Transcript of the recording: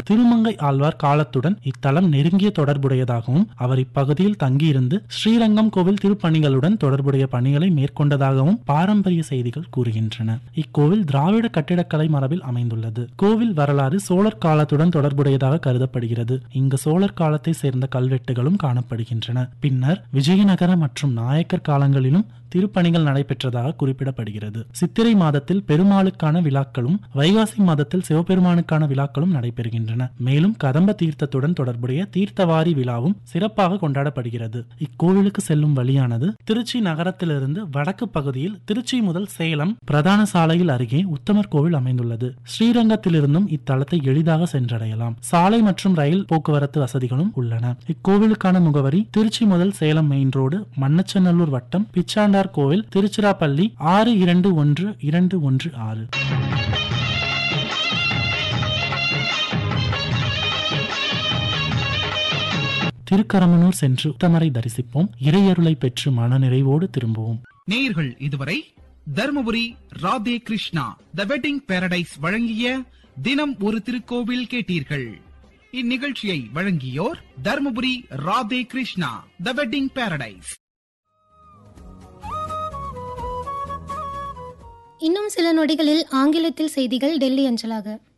திருமங்கை ஆழ்வார் காலத்துடன் இத்தலம் நெருங்கிய தொடர்புடையதாகவும் அவர் இப்பகுதியில் தங்கியிருந்து ஸ்ரீரங்கம் கோவில் திருப்பணிகளுடன் தொடர்புடைய பணிகளை மேற்கொண்டதாகவும் பாரம்பரிய செய்திகள் கூறுகின்றன இக்கோவில் திராவிட கட்டிடக்கலை மரபில் அமைந்துள்ளது கோவில் வரலாறு சோழர் காலத்துடன் தொடர்புடையதாக கருதப்படுகிறது இங்கு சோழர் காலத்தை சேர்ந்த கல்வெட்டுகளும் காணப்படுகின்றன பின்னர் விஜயநகர மற்றும் நாயக்கர் காலங்களிலும் திருப்பணிகள் நடைபெற்றதாக குறிப்பிடப்படுகிறது சித்திரை மாதத்தில் பெருமாளுக்கான விழாக்களும் வைகாசி மாதத்தில் சிவபெருமானுக்கான விழாக்களும் நடைபெறுகின்றன மேலும் கதம்ப தீர்த்தத்துடன் தொடர்புடைய தீர்த்தவாரி விழாவும் சிறப்பாக கொண்டாடப்படுகிறது இக்கோவிலுக்கு செல்லும் வழியானது திருச்சி நகரத்திலிருந்து வடக்கு பகுதியில் திருச்சி முதல் சேலம் பிரதான சாலையில் அருகே உத்தமர் கோவில் அமைந்துள்ளது ஸ்ரீரங்கத்திலிருந்தும் இத்தலத்தை எளிதாக சென்றடையலாம் சாலை மற்றும் ரயில் போக்குவரத்து வசதிகளும் உள்ளன இக்கோவிலுக்கான முகவரி திருச்சி முதல் சேலம் மெயின் ரோடு மண்ணச்சநல்லூர் வட்டம் பிச்சாண்டார் கோவில் திருச்சிராப்பள்ளி ஆறு இரண்டு ஒன்று இரண்டு ஒன்று ஆறு திருக்கரமனூர் சென்று உத்தமரை தரிசிப்போம் இறையருளை பெற்று மனநிறைவோடு திரும்புவோம் நேயர்கள் இதுவரை Dharmapuri Radhe Krishna the wedding paradise வழங்கிய தினம் ஒரு திருக்கோவில் கேட்டீர்கள் இந்நிகழ்ச்சியை வழங்கியோர் Dharmapuri Radhe Krishna the wedding paradise இன்னும் சில நொடிகளில் ஆங்கிலத்தில் செய்திகள் டெல்லி அஞ்சலாக